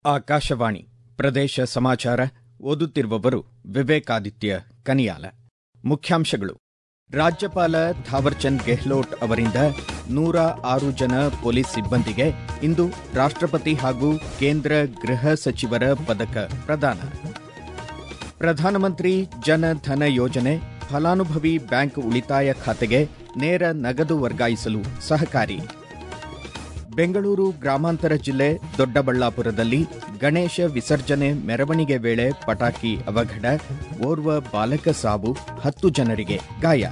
ಆಕಾಶವಾಣಿ ಪ್ರದೇಶ ಸಮಾಚಾರ ಓದುತ್ತಿರುವವರು ವಿವೇಕಾದಿತ್ಯ ಕನಿಯಾಲ ಮುಖ್ಯಾಂಶಗಳು ರಾಜ್ಯಪಾಲ ಥಾವರ್ಚಂದ್ ಗೆಹ್ಲೋಟ್ ಅವರಿಂದ ನೂರ ಆರು ಜನ ಪೊಲೀಸ್ ಸಿಬ್ಬಂದಿಗೆ ಇಂದು ರಾಷ್ಟ್ರಪತಿ ಹಾಗೂ ಕೇಂದ್ರ ಗೃಹ ಸಚಿವರ ಪದಕ ಪ್ರದಾನ ಪ್ರಧಾನಮಂತ್ರಿ ಜನ ಧನ ಯೋಜನೆ ಫಲಾನುಭವಿ ಬ್ಯಾಂಕ್ ಉಳಿತಾಯ ಖಾತೆಗೆ ನೇರ ನಗದು ವರ್ಗಾಯಿಸಲು ಸಹಕಾರಿ ಬೆಂಗಳೂರು ಗ್ರಾಮಾಂತರ ಜಿಲ್ಲೆ ದೊಡ್ಡಬಳ್ಳಾಪುರದಲ್ಲಿ ಗಣೇಶ ವಿಸರ್ಜನೆ ಮೆರವಣಿಗೆ ವೇಳೆ ಪಟಾಕಿ ಅವಘಡ ಓರ್ವ ಬಾಲಕ ಸಾವು ಹತ್ತು ಜನರಿಗೆ ಗಾಯ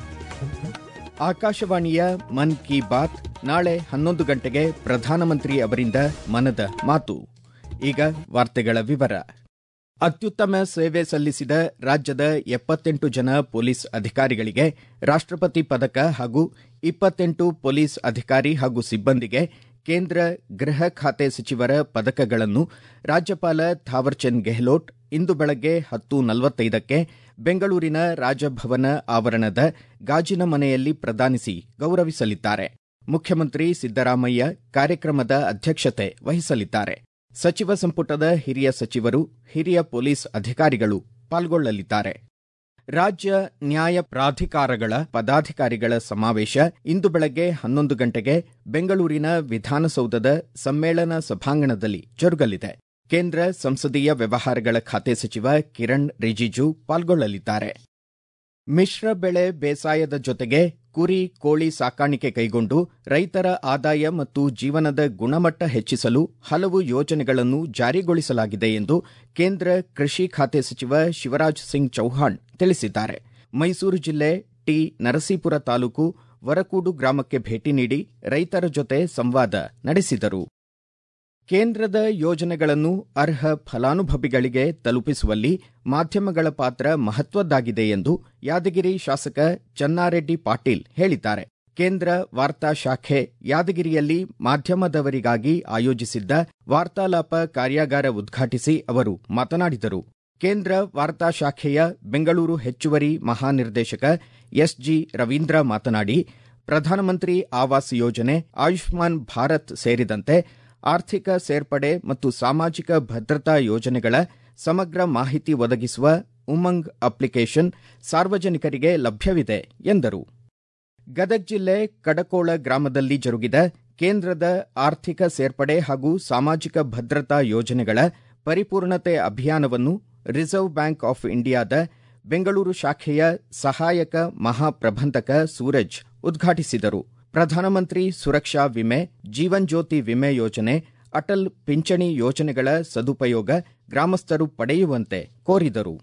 ಆಕಾಶವಾಣಿಯ ಮನ್ ಕಿ ಬಾತ್ ನಾಳೆ ಹನ್ನೊಂದು ಗಂಟೆಗೆ ಪ್ರಧಾನಮಂತ್ರಿ ಅವರಿಂದ ಮನದ ಮಾತು ಈಗ ವಾರ್ತೆಗಳ ವಿವರ ಅತ್ಯುತ್ತಮ ಸೇವೆ ಸಲ್ಲಿಸಿದ ರಾಜ್ಯದ ಎಪ್ಪತ್ತೆಂಟು ಜನ ಪೊಲೀಸ್ ಅಧಿಕಾರಿಗಳಿಗೆ ರಾಷ್ಟ್ರಪತಿ ಪದಕ ಹಾಗೂ ಇಪ್ಪತ್ತೆಂಟು ಪೊಲೀಸ್ ಅಧಿಕಾರಿ ಹಾಗೂ ಸಿಬ್ಬಂದಿಗೆ ಕೇಂದ್ರ ಗೃಹ ಖಾತೆ ಸಚಿವರ ಪದಕಗಳನ್ನು ರಾಜ್ಯಪಾಲ ಥಾವರ್ಚಂದ್ ಗೆಹ್ಲೋಟ್ ಇಂದು ಬೆಳಗ್ಗೆ ಹತ್ತು ನಲವತ್ತೈದಕ್ಕೆ ಬೆಂಗಳೂರಿನ ರಾಜಭವನ ಆವರಣದ ಗಾಜಿನ ಮನೆಯಲ್ಲಿ ಪ್ರದಾನಿಸಿ ಗೌರವಿಸಲಿದ್ದಾರೆ ಮುಖ್ಯಮಂತ್ರಿ ಸಿದ್ದರಾಮಯ್ಯ ಕಾರ್ಯಕ್ರಮದ ಅಧ್ಯಕ್ಷತೆ ವಹಿಸಲಿದ್ದಾರೆ ಸಚಿವ ಸಂಪುಟದ ಹಿರಿಯ ಸಚಿವರು ಹಿರಿಯ ಪೊಲೀಸ್ ಅಧಿಕಾರಿಗಳು ಪಾಲ್ಗೊಳ್ಳಲಿದ್ದಾರೆ ರಾಜ್ಯ ನ್ಯಾಯ ಪ್ರಾಧಿಕಾರಗಳ ಪದಾಧಿಕಾರಿಗಳ ಸಮಾವೇಶ ಇಂದು ಬೆಳಗ್ಗೆ ಹನ್ನೊಂದು ಗಂಟೆಗೆ ಬೆಂಗಳೂರಿನ ವಿಧಾನಸೌಧದ ಸಮ್ಮೇಳನ ಸಭಾಂಗಣದಲ್ಲಿ ಜರುಗಲಿದೆ ಕೇಂದ್ರ ಸಂಸದೀಯ ವ್ಯವಹಾರಗಳ ಖಾತೆ ಸಚಿವ ಕಿರಣ್ ರಿಜಿಜು ಪಾಲ್ಗೊಳ್ಳಲಿದ್ದಾರೆ ಮಿಶ್ರ ಬೆಳೆ ಬೇಸಾಯದ ಜೊತೆಗೆ ಕುರಿ ಕೋಳಿ ಸಾಕಾಣಿಕೆ ಕೈಗೊಂಡು ರೈತರ ಆದಾಯ ಮತ್ತು ಜೀವನದ ಗುಣಮಟ್ಟ ಹೆಚ್ಚಿಸಲು ಹಲವು ಯೋಜನೆಗಳನ್ನು ಜಾರಿಗೊಳಿಸಲಾಗಿದೆ ಎಂದು ಕೇಂದ್ರ ಕೃಷಿ ಖಾತೆ ಸಚಿವ ಶಿವರಾಜ್ ಸಿಂಗ್ ಚೌಹಾಣ್ ತಿಳಿಸಿದ್ದಾರೆ ಮೈಸೂರು ಜಿಲ್ಲೆ ಟಿ ನರಸೀಪುರ ತಾಲೂಕು ವರಕೂಡು ಗ್ರಾಮಕ್ಕೆ ಭೇಟಿ ನೀಡಿ ರೈತರ ಜೊತೆ ಸಂವಾದ ನಡೆಸಿದರು ಕೇಂದ್ರದ ಯೋಜನೆಗಳನ್ನು ಅರ್ಹ ಫಲಾನುಭವಿಗಳಿಗೆ ತಲುಪಿಸುವಲ್ಲಿ ಮಾಧ್ಯಮಗಳ ಪಾತ್ರ ಮಹತ್ವದ್ದಾಗಿದೆ ಎಂದು ಯಾದಗಿರಿ ಶಾಸಕ ಚನ್ನಾರೆಡ್ಡಿ ಪಾಟೀಲ್ ಹೇಳಿದ್ದಾರೆ ಕೇಂದ್ರ ವಾರ್ತಾ ಶಾಖೆ ಯಾದಗಿರಿಯಲ್ಲಿ ಮಾಧ್ಯಮದವರಿಗಾಗಿ ಆಯೋಜಿಸಿದ್ದ ವಾರ್ತಾಲಾಪ ಕಾರ್ಯಾಗಾರ ಉದ್ಘಾಟಿಸಿ ಅವರು ಮಾತನಾಡಿದರು ಕೇಂದ್ರ ವಾರ್ತಾ ಶಾಖೆಯ ಬೆಂಗಳೂರು ಹೆಚ್ಚುವರಿ ಮಹಾನಿರ್ದೇಶಕ ಎಸ್ಜಿ ರವೀಂದ್ರ ಮಾತನಾಡಿ ಪ್ರಧಾನಮಂತ್ರಿ ಆವಾಸ್ ಯೋಜನೆ ಆಯುಷ್ಮಾನ್ ಭಾರತ್ ಸೇರಿದಂತೆ ಆರ್ಥಿಕ ಸೇರ್ಪಡೆ ಮತ್ತು ಸಾಮಾಜಿಕ ಭದ್ರತಾ ಯೋಜನೆಗಳ ಸಮಗ್ರ ಮಾಹಿತಿ ಒದಗಿಸುವ ಉಮಂಗ್ ಅಪ್ಲಿಕೇಶನ್ ಸಾರ್ವಜನಿಕರಿಗೆ ಲಭ್ಯವಿದೆ ಎಂದರು ಗದಗ ಜಿಲ್ಲೆ ಕಡಕೋಳ ಗ್ರಾಮದಲ್ಲಿ ಜರುಗಿದ ಕೇಂದ್ರದ ಆರ್ಥಿಕ ಸೇರ್ಪಡೆ ಹಾಗೂ ಸಾಮಾಜಿಕ ಭದ್ರತಾ ಯೋಜನೆಗಳ ಪರಿಪೂರ್ಣತೆ ಅಭಿಯಾನವನ್ನು ರಿಸರ್ವ್ ಬ್ಯಾಂಕ್ ಆಫ್ ಇಂಡಿಯಾದ ಬೆಂಗಳೂರು ಶಾಖೆಯ ಸಹಾಯಕ ಮಹಾಪ್ರಬಂಧಕ ಸೂರಜ್ ಉದ್ಘಾಟಿಸಿದರು ಪ್ರಧಾನಮಂತ್ರಿ ಸುರಕ್ಷಾ ವಿಮೆ ಜೀವನ್ ಜ್ಯೋತಿ ವಿಮೆ ಯೋಜನೆ ಅಟಲ್ ಪಿಂಚಣಿ ಯೋಜನೆಗಳ ಸದುಪಯೋಗ ಗ್ರಾಮಸ್ಥರು ಪಡೆಯುವಂತೆ ಕೋರಿದರು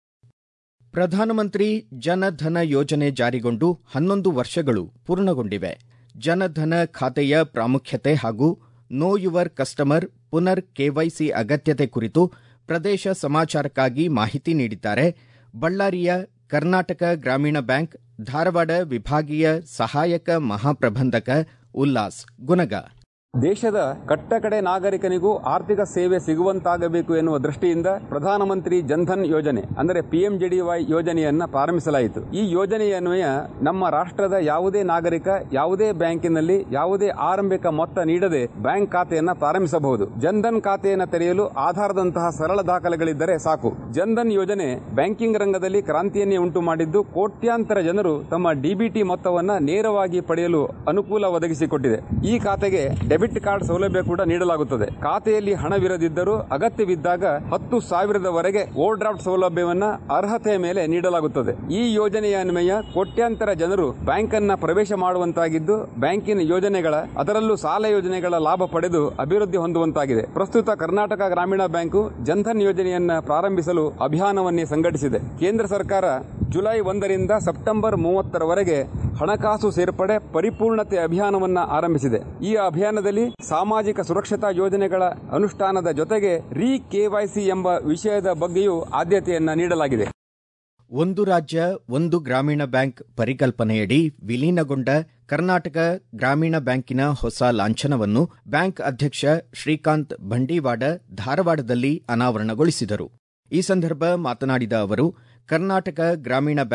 ಪ್ರಧಾನಮಂತ್ರಿ ಜನಧನ ಯೋಜನೆ ಜಾರಿಗೊಂಡು ಹನ್ನೊಂದು ವರ್ಷಗಳು ಪೂರ್ಣಗೊಂಡಿವೆ ಜನಧನ ಖಾತೆಯ ಪ್ರಾಮುಖ್ಯತೆ ಹಾಗೂ ನೋ ಯುವರ್ ಕಸ್ಟಮರ್ ಪುನರ್ ಕೆವೈಸಿ ಅಗತ್ಯತೆ ಕುರಿತು ಪ್ರದೇಶ ಸಮಾಚಾರಕ್ಕಾಗಿ ಮಾಹಿತಿ ನೀಡಿದ್ದಾರೆ ಬಳ್ಳಾರಿಯ ಕರ್ನಾಟಕ ಗ್ರಾಮೀಣ ಬ್ಯಾಂಕ್ ಧಾರವಾಡ ವಿಭಾಗೀಯ ಸಹಾಯಕ ಮಹಾಪ್ರಬಂಧಕ ಉಲ್ಲಾಸ್ ಗುನಗ ದೇಶದ ಕಟ್ಟಕಡೆ ನಾಗರಿಕನಿಗೂ ಆರ್ಥಿಕ ಸೇವೆ ಸಿಗುವಂತಾಗಬೇಕು ಎನ್ನುವ ದೃಷ್ಟಿಯಿಂದ ಪ್ರಧಾನಮಂತ್ರಿ ಜನ್ಧನ್ ಯೋಜನೆ ಅಂದರೆ ಪಿಎಂಜೆಡಿವೈ ಯೋಜನೆಯನ್ನ ಪ್ರಾರಂಭಿಸಲಾಯಿತು ಈ ಯೋಜನೆಯನ್ವಯ ನಮ್ಮ ರಾಷ್ಟ್ರದ ಯಾವುದೇ ನಾಗರಿಕ ಯಾವುದೇ ಬ್ಯಾಂಕಿನಲ್ಲಿ ಯಾವುದೇ ಆರಂಭಿಕ ಮೊತ್ತ ನೀಡದೆ ಬ್ಯಾಂಕ್ ಖಾತೆಯನ್ನ ಪ್ರಾರಂಭಿಸಬಹುದು ಜನ್ಧನ್ ಖಾತೆಯನ್ನು ತೆರೆಯಲು ಆಧಾರದಂತಹ ಸರಳ ದಾಖಲೆಗಳಿದ್ದರೆ ಸಾಕು ಜನ್ಧನ್ ಯೋಜನೆ ಬ್ಯಾಂಕಿಂಗ್ ರಂಗದಲ್ಲಿ ಕ್ರಾಂತಿಯನ್ನೇ ಉಂಟು ಮಾಡಿದ್ದು ಕೋಟ್ಯಾಂತರ ಜನರು ತಮ್ಮ ಡಿಬಿಟಿ ಮೊತ್ತವನ್ನ ನೇರವಾಗಿ ಪಡೆಯಲು ಅನುಕೂಲ ಒದಗಿಸಿಕೊಟ್ಟಿದೆ ಈ ಖಾತೆಗೆ ಡೆಬಿಟ್ ಕಾರ್ಡ್ ಸೌಲಭ್ಯ ಕೂಡ ನೀಡಲಾಗುತ್ತದೆ ಖಾತೆಯಲ್ಲಿ ಹಣವಿರದಿದ್ದರೂ ಅಗತ್ಯವಿದ್ದಾಗ ಹತ್ತು ಸಾವಿರದವರೆಗೆ ಓವರ್ ಡ್ರಾಫ್ಟ್ ಸೌಲಭ್ಯವನ್ನ ಅರ್ಹತೆಯ ಮೇಲೆ ನೀಡಲಾಗುತ್ತದೆ ಈ ಯೋಜನೆಯ ಅನ್ವಯ ಕೋಟ್ಯಾಂತರ ಜನರು ಬ್ಯಾಂಕ್ ಅನ್ನ ಪ್ರವೇಶ ಮಾಡುವಂತಾಗಿದ್ದು ಬ್ಯಾಂಕಿನ ಯೋಜನೆಗಳ ಅದರಲ್ಲೂ ಸಾಲ ಯೋಜನೆಗಳ ಲಾಭ ಪಡೆದು ಅಭಿವೃದ್ಧಿ ಹೊಂದುವಂತಾಗಿದೆ ಪ್ರಸ್ತುತ ಕರ್ನಾಟಕ ಗ್ರಾಮೀಣ ಬ್ಯಾಂಕು ಜನ್ಧನ್ ಯೋಜನೆಯನ್ನ ಪ್ರಾರಂಭಿಸಲು ಅಭಿಯಾನವನ್ನೇ ಸಂಘಟಿಸಿದೆ ಕೇಂದ್ರ ಸರ್ಕಾರ ಜುಲೈ ಒಂದರಿಂದ ಸೆಪ್ಟೆಂಬರ್ ಮೂವತ್ತರವರೆಗೆ ಹಣಕಾಸು ಸೇರ್ಪಡೆ ಪರಿಪೂರ್ಣತೆ ಅಭಿಯಾನವನ್ನ ಆರಂಭಿಸಿದೆ ಈ ಅಭಿಯಾನದಲ್ಲಿ ಸಾಮಾಜಿಕ ಸುರಕ್ಷತಾ ಯೋಜನೆಗಳ ಅನುಷ್ಠಾನದ ಜೊತೆಗೆ ರೀ ಕೆವೈಸಿ ಎಂಬ ವಿಷಯದ ಬಗ್ಗೆಯೂ ಆದ್ಯತೆಯನ್ನ ನೀಡಲಾಗಿದೆ ಒಂದು ರಾಜ್ಯ ಒಂದು ಗ್ರಾಮೀಣ ಬ್ಯಾಂಕ್ ಪರಿಕಲ್ಪನೆಯಡಿ ವಿಲೀನಗೊಂಡ ಕರ್ನಾಟಕ ಗ್ರಾಮೀಣ ಬ್ಯಾಂಕಿನ ಹೊಸ ಲಾಂಛನವನ್ನು ಬ್ಯಾಂಕ್ ಅಧ್ಯಕ್ಷ ಶ್ರೀಕಾಂತ್ ಬಂಡೀವಾಡ ಧಾರವಾಡದಲ್ಲಿ ಅನಾವರಣಗೊಳಿಸಿದರು ಈ ಸಂದರ್ಭ ಮಾತನಾಡಿದ ಅವರು ಕರ್ನಾಟಕ ಗ್ರಾಮೀಣ ಬ್ಯಾಂಕ್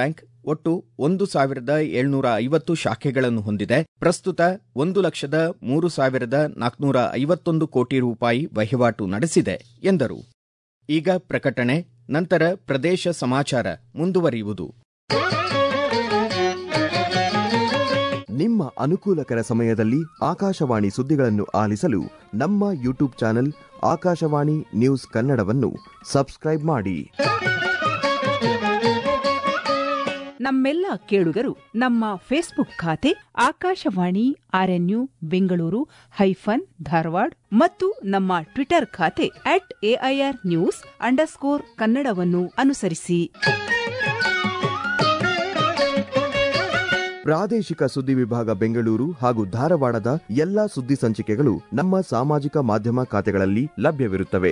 ಒಟ್ಟು ಒಂದು ಸಾವಿರದ ಏಳ್ನೂರ ಐವತ್ತು ಶಾಖೆಗಳನ್ನು ಹೊಂದಿದೆ ಪ್ರಸ್ತುತ ಒಂದು ಲಕ್ಷದ ಮೂರು ಸಾವಿರದ ನಾಲ್ಕುನೂರ ಐವತ್ತೊಂದು ಕೋಟಿ ರೂಪಾಯಿ ವಹಿವಾಟು ನಡೆಸಿದೆ ಎಂದರು ಈಗ ಪ್ರಕಟಣೆ ನಂತರ ಪ್ರದೇಶ ಸಮಾಚಾರ ಮುಂದುವರಿಯುವುದು ನಿಮ್ಮ ಅನುಕೂಲಕರ ಸಮಯದಲ್ಲಿ ಆಕಾಶವಾಣಿ ಸುದ್ದಿಗಳನ್ನು ಆಲಿಸಲು ನಮ್ಮ ಯೂಟ್ಯೂಬ್ ಚಾನೆಲ್ ಆಕಾಶವಾಣಿ ನ್ಯೂಸ್ ಕನ್ನಡವನ್ನು ಸಬ್ಸ್ಕ್ರೈಬ್ ಮಾಡಿ ನಮ್ಮೆಲ್ಲ ಕೇಳುಗರು ನಮ್ಮ ಫೇಸ್ಬುಕ್ ಖಾತೆ ಆಕಾಶವಾಣಿ ಆರ್ಎನ್ಯು ಬೆಂಗಳೂರು ಹೈಫನ್ ಧಾರವಾಡ ಮತ್ತು ನಮ್ಮ ಟ್ವಿಟರ್ ಖಾತೆ ಅಟ್ ಎಐಆರ್ ನ್ಯೂಸ್ ಅಂಡರ್ಸ್ಕೋರ್ ಕನ್ನಡವನ್ನು ಅನುಸರಿಸಿ ಪ್ರಾದೇಶಿಕ ಸುದ್ದಿ ವಿಭಾಗ ಬೆಂಗಳೂರು ಹಾಗೂ ಧಾರವಾಡದ ಎಲ್ಲಾ ಸುದ್ದಿ ಸಂಚಿಕೆಗಳು ನಮ್ಮ ಸಾಮಾಜಿಕ ಮಾಧ್ಯಮ ಖಾತೆಗಳಲ್ಲಿ ಲಭ್ಯವಿರುತ್ತವೆ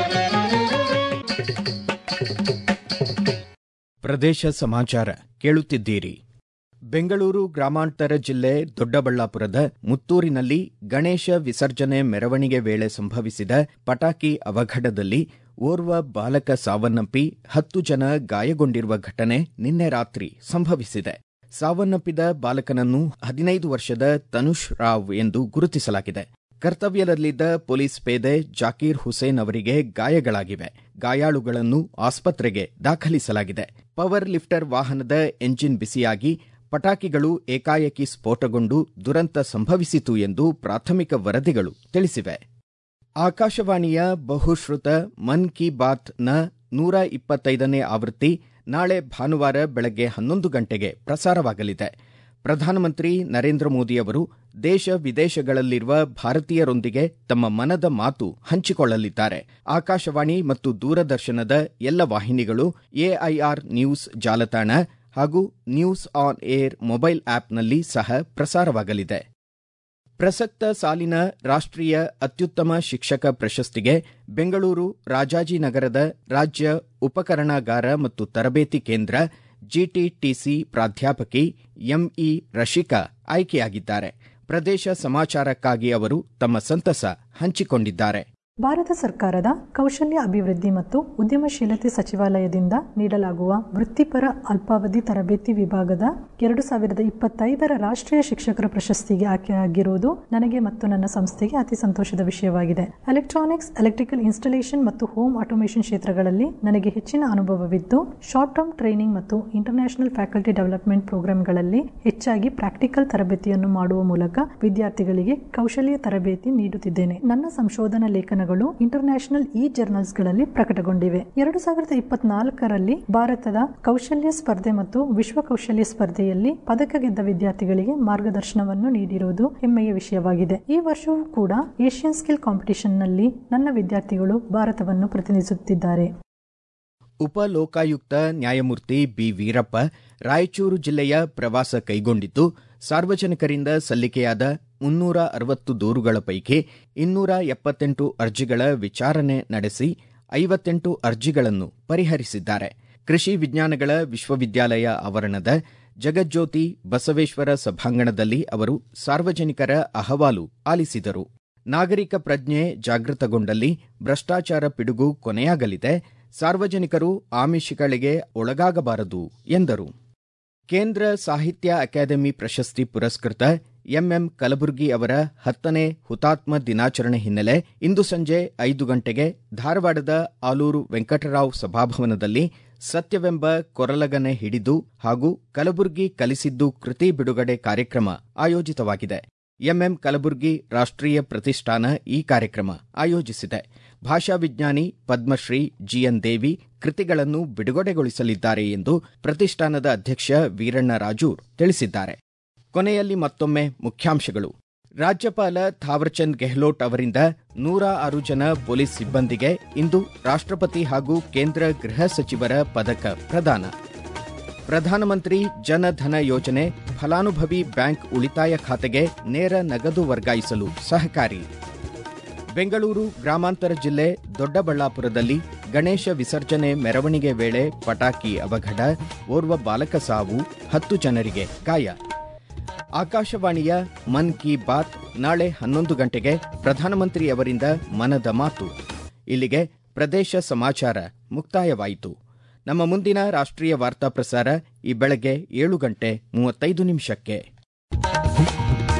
ಪ್ರದೇಶ ಸಮಾಚಾರ ಕೇಳುತ್ತಿದ್ದೀರಿ ಬೆಂಗಳೂರು ಗ್ರಾಮಾಂತರ ಜಿಲ್ಲೆ ದೊಡ್ಡಬಳ್ಳಾಪುರದ ಮುತ್ತೂರಿನಲ್ಲಿ ಗಣೇಶ ವಿಸರ್ಜನೆ ಮೆರವಣಿಗೆ ವೇಳೆ ಸಂಭವಿಸಿದ ಪಟಾಕಿ ಅವಘಡದಲ್ಲಿ ಓರ್ವ ಬಾಲಕ ಸಾವನ್ನಪ್ಪಿ ಹತ್ತು ಜನ ಗಾಯಗೊಂಡಿರುವ ಘಟನೆ ನಿನ್ನೆ ರಾತ್ರಿ ಸಂಭವಿಸಿದೆ ಸಾವನ್ನಪ್ಪಿದ ಬಾಲಕನನ್ನು ಹದಿನೈದು ವರ್ಷದ ತನುಷ್ ರಾವ್ ಎಂದು ಗುರುತಿಸಲಾಗಿದೆ ಕರ್ತವ್ಯದಲ್ಲಿದ್ದ ಪೊಲೀಸ್ ಪೇದೆ ಜಾಕೀರ್ ಹುಸೇನ್ ಅವರಿಗೆ ಗಾಯಗಳಾಗಿವೆ ಗಾಯಾಳುಗಳನ್ನು ಆಸ್ಪತ್ರೆಗೆ ದಾಖಲಿಸಲಾಗಿದೆ ಪವರ್ ಲಿಫ್ಟರ್ ವಾಹನದ ಎಂಜಿನ್ ಬಿಸಿಯಾಗಿ ಪಟಾಕಿಗಳು ಏಕಾಏಕಿ ಸ್ಫೋಟಗೊಂಡು ದುರಂತ ಸಂಭವಿಸಿತು ಎಂದು ಪ್ರಾಥಮಿಕ ವರದಿಗಳು ತಿಳಿಸಿವೆ ಆಕಾಶವಾಣಿಯ ಬಹುಶ್ರುತ ಮನ್ ಕಿ ಬಾತ್ನ ನೂರ ಇಪ್ಪತ್ತೈದನೇ ಆವೃತ್ತಿ ನಾಳೆ ಭಾನುವಾರ ಬೆಳಗ್ಗೆ ಹನ್ನೊಂದು ಗಂಟೆಗೆ ಪ್ರಸಾರವಾಗಲಿದೆ ಪ್ರಧಾನಮಂತ್ರಿ ನರೇಂದ್ರ ಮೋದಿ ಅವರು ದೇಶ ವಿದೇಶಗಳಲ್ಲಿರುವ ಭಾರತೀಯರೊಂದಿಗೆ ತಮ್ಮ ಮನದ ಮಾತು ಹಂಚಿಕೊಳ್ಳಲಿದ್ದಾರೆ ಆಕಾಶವಾಣಿ ಮತ್ತು ದೂರದರ್ಶನದ ಎಲ್ಲ ವಾಹಿನಿಗಳು ಎಐಆರ್ ನ್ಯೂಸ್ ಜಾಲತಾಣ ಹಾಗೂ ನ್ಯೂಸ್ ಆನ್ ಏರ್ ಮೊಬೈಲ್ ಆಪ್ನಲ್ಲಿ ಸಹ ಪ್ರಸಾರವಾಗಲಿದೆ ಪ್ರಸಕ್ತ ಸಾಲಿನ ರಾಷ್ಟ್ರೀಯ ಅತ್ಯುತ್ತಮ ಶಿಕ್ಷಕ ಪ್ರಶಸ್ತಿಗೆ ಬೆಂಗಳೂರು ರಾಜಾಜಿನಗರದ ರಾಜ್ಯ ಉಪಕರಣಾಗಾರ ಮತ್ತು ತರಬೇತಿ ಕೇಂದ್ರ ಜಿಟಿಟಿಸಿ ಪ್ರಾಧ್ಯಾಪಕಿ ಎಂಇ ರಶಿಕಾ ಆಯ್ಕೆಯಾಗಿದ್ದಾರೆ ಪ್ರದೇಶ ಸಮಾಚಾರಕ್ಕಾಗಿ ಅವರು ತಮ್ಮ ಸಂತಸ ಹಂಚಿಕೊಂಡಿದ್ದಾರೆ ಭಾರತ ಸರ್ಕಾರದ ಕೌಶಲ್ಯ ಅಭಿವೃದ್ಧಿ ಮತ್ತು ಉದ್ಯಮಶೀಲತೆ ಸಚಿವಾಲಯದಿಂದ ನೀಡಲಾಗುವ ವೃತ್ತಿಪರ ಅಲ್ಪಾವಧಿ ತರಬೇತಿ ವಿಭಾಗದ ಎರಡು ಸಾವಿರದ ಇಪ್ಪತ್ತೈದರ ರಾಷ್ಟ್ರೀಯ ಶಿಕ್ಷಕರ ಪ್ರಶಸ್ತಿಗೆ ಆಯ್ಕೆಯಾಗಿರುವುದು ನನಗೆ ಮತ್ತು ನನ್ನ ಸಂಸ್ಥೆಗೆ ಅತಿ ಸಂತೋಷದ ವಿಷಯವಾಗಿದೆ ಎಲೆಕ್ಟ್ರಾನಿಕ್ಸ್ ಎಲೆಕ್ಟ್ರಿಕಲ್ ಇನ್ಸ್ಟಾಲೇಷನ್ ಮತ್ತು ಹೋಮ್ ಆಟೋಮೇಷನ್ ಕ್ಷೇತ್ರಗಳಲ್ಲಿ ನನಗೆ ಹೆಚ್ಚಿನ ಅನುಭವವಿದ್ದು ಶಾರ್ಟ್ ಟರ್ಮ್ ಟ್ರೈನಿಂಗ್ ಮತ್ತು ಇಂಟರ್ನ್ಯಾಷನಲ್ ಫ್ಯಾಕಲ್ಟಿ ಡೆವಲಪ್ಮೆಂಟ್ ಪ್ರೋಗ್ರಾಂಗಳಲ್ಲಿ ಹೆಚ್ಚಾಗಿ ಪ್ರಾಕ್ಟಿಕಲ್ ತರಬೇತಿಯನ್ನು ಮಾಡುವ ಮೂಲಕ ವಿದ್ಯಾರ್ಥಿಗಳಿಗೆ ಕೌಶಲ್ಯ ತರಬೇತಿ ನೀಡುತ್ತಿದ್ದೇನೆ ನನ್ನ ಸಂಶೋಧನಾ ಲೇಖನ ಇಂಟರ್ನ್ಯಾಷನಲ್ ಇ ಜರ್ನಲ್ಸ್ಗಳಲ್ಲಿ ಪ್ರಕಟಗೊಂಡಿವೆ ಎರಡು ಸಾವಿರದ ಇಪ್ಪತ್ನಾಲ್ಕರಲ್ಲಿ ಭಾರತದ ಕೌಶಲ್ಯ ಸ್ಪರ್ಧೆ ಮತ್ತು ವಿಶ್ವ ಕೌಶಲ್ಯ ಸ್ಪರ್ಧೆಯಲ್ಲಿ ಪದಕ ಗೆದ್ದ ವಿದ್ಯಾರ್ಥಿಗಳಿಗೆ ಮಾರ್ಗದರ್ಶನವನ್ನು ನೀಡಿರುವುದು ಹೆಮ್ಮೆಯ ವಿಷಯವಾಗಿದೆ ಈ ವರ್ಷವೂ ಕೂಡ ಏಷ್ಯನ್ ಸ್ಕಿಲ್ ಕಾಂಪಿಟಿಷನ್ನಲ್ಲಿ ನನ್ನ ವಿದ್ಯಾರ್ಥಿಗಳು ಭಾರತವನ್ನು ಪ್ರತಿನಿಧಿಸುತ್ತಿದ್ದಾರೆ ಉಪ ಲೋಕಾಯುಕ್ತ ನ್ಯಾಯಮೂರ್ತಿ ಬಿ ವೀರಪ್ಪ ರಾಯಚೂರು ಜಿಲ್ಲೆಯ ಪ್ರವಾಸ ಕೈಗೊಂಡಿದ್ದು ಸಾರ್ವಜನಿಕರಿಂದ ಸಲ್ಲಿಕೆಯಾದ ಮುನ್ನೂರ ಅರವತ್ತು ದೂರುಗಳ ಪೈಕಿ ಇನ್ನೂರ ಎಪ್ಪತ್ತೆಂಟು ಅರ್ಜಿಗಳ ವಿಚಾರಣೆ ನಡೆಸಿ ಐವತ್ತೆಂಟು ಅರ್ಜಿಗಳನ್ನು ಪರಿಹರಿಸಿದ್ದಾರೆ ಕೃಷಿ ವಿಜ್ಞಾನಗಳ ವಿಶ್ವವಿದ್ಯಾಲಯ ಆವರಣದ ಜಗಜ್ಯೋತಿ ಬಸವೇಶ್ವರ ಸಭಾಂಗಣದಲ್ಲಿ ಅವರು ಸಾರ್ವಜನಿಕರ ಅಹವಾಲು ಆಲಿಸಿದರು ನಾಗರಿಕ ಪ್ರಜ್ಞೆ ಜಾಗೃತಗೊಂಡಲ್ಲಿ ಭ್ರಷ್ಟಾಚಾರ ಪಿಡುಗು ಕೊನೆಯಾಗಲಿದೆ ಸಾರ್ವಜನಿಕರು ಆಮಿಷಗಳಿಗೆ ಒಳಗಾಗಬಾರದು ಎಂದರು ಕೇಂದ್ರ ಸಾಹಿತ್ಯ ಅಕಾಡೆಮಿ ಪ್ರಶಸ್ತಿ ಪುರಸ್ಕೃತ ಎಂಎಂ ಕಲಬುರ್ಗಿ ಅವರ ಹತ್ತನೇ ಹುತಾತ್ಮ ದಿನಾಚರಣೆ ಹಿನ್ನೆಲೆ ಇಂದು ಸಂಜೆ ಐದು ಗಂಟೆಗೆ ಧಾರವಾಡದ ಆಲೂರು ವೆಂಕಟರಾವ್ ಸಭಾಭವನದಲ್ಲಿ ಸತ್ಯವೆಂಬ ಕೊರಲಗನೆ ಹಿಡಿದು ಹಾಗೂ ಕಲಬುರ್ಗಿ ಕಲಿಸಿದ್ದು ಕೃತಿ ಬಿಡುಗಡೆ ಕಾರ್ಯಕ್ರಮ ಆಯೋಜಿತವಾಗಿದೆ ಎಂಎಂ ಕಲಬುರ್ಗಿ ರಾಷ್ಟ್ರೀಯ ಪ್ರತಿಷ್ಠಾನ ಈ ಕಾರ್ಯಕ್ರಮ ಆಯೋಜಿಸಿದೆ ಭಾಷಾ ವಿಜ್ಞಾನಿ ಪದ್ಮಶ್ರೀ ಜಿಎನ್ ದೇವಿ ಕೃತಿಗಳನ್ನು ಬಿಡುಗಡೆಗೊಳಿಸಲಿದ್ದಾರೆ ಎಂದು ಪ್ರತಿಷ್ಠಾನದ ಅಧ್ಯಕ್ಷ ವೀರಣ್ಣ ರಾಜೂರ್ ತಿಳಿಸಿದ್ದಾರೆ ಕೊನೆಯಲ್ಲಿ ಮತ್ತೊಮ್ಮೆ ಮುಖ್ಯಾಂಶಗಳು ರಾಜ್ಯಪಾಲ ಥಾವರ್ಚಂದ್ ಗೆಹ್ಲೋಟ್ ಅವರಿಂದ ನೂರ ಆರು ಜನ ಪೊಲೀಸ್ ಸಿಬ್ಬಂದಿಗೆ ಇಂದು ರಾಷ್ಟ್ರಪತಿ ಹಾಗೂ ಕೇಂದ್ರ ಗೃಹ ಸಚಿವರ ಪದಕ ಪ್ರದಾನ ಪ್ರಧಾನಮಂತ್ರಿ ಜನ ಯೋಜನೆ ಫಲಾನುಭವಿ ಬ್ಯಾಂಕ್ ಉಳಿತಾಯ ಖಾತೆಗೆ ನೇರ ನಗದು ವರ್ಗಾಯಿಸಲು ಸಹಕಾರಿ ಬೆಂಗಳೂರು ಗ್ರಾಮಾಂತರ ಜಿಲ್ಲೆ ದೊಡ್ಡಬಳ್ಳಾಪುರದಲ್ಲಿ ಗಣೇಶ ವಿಸರ್ಜನೆ ಮೆರವಣಿಗೆ ವೇಳೆ ಪಟಾಕಿ ಅವಘಡ ಓರ್ವ ಬಾಲಕ ಸಾವು ಹತ್ತು ಜನರಿಗೆ ಗಾಯ ಆಕಾಶವಾಣಿಯ ಮನ್ ಕಿ ಬಾತ್ ನಾಳೆ ಹನ್ನೊಂದು ಗಂಟೆಗೆ ಪ್ರಧಾನಮಂತ್ರಿಯವರಿಂದ ಮನದ ಮಾತು ಇಲ್ಲಿಗೆ ಪ್ರದೇಶ ಸಮಾಚಾರ ಮುಕ್ತಾಯವಾಯಿತು ನಮ್ಮ ಮುಂದಿನ ರಾಷ್ಟ್ರೀಯ ವಾರ್ತಾ ಪ್ರಸಾರ ಈ ಬೆಳಗ್ಗೆ ಏಳು ಗಂಟೆ ಮೂವತ್ತೈದು ನಿಮಿಷಕ್ಕೆ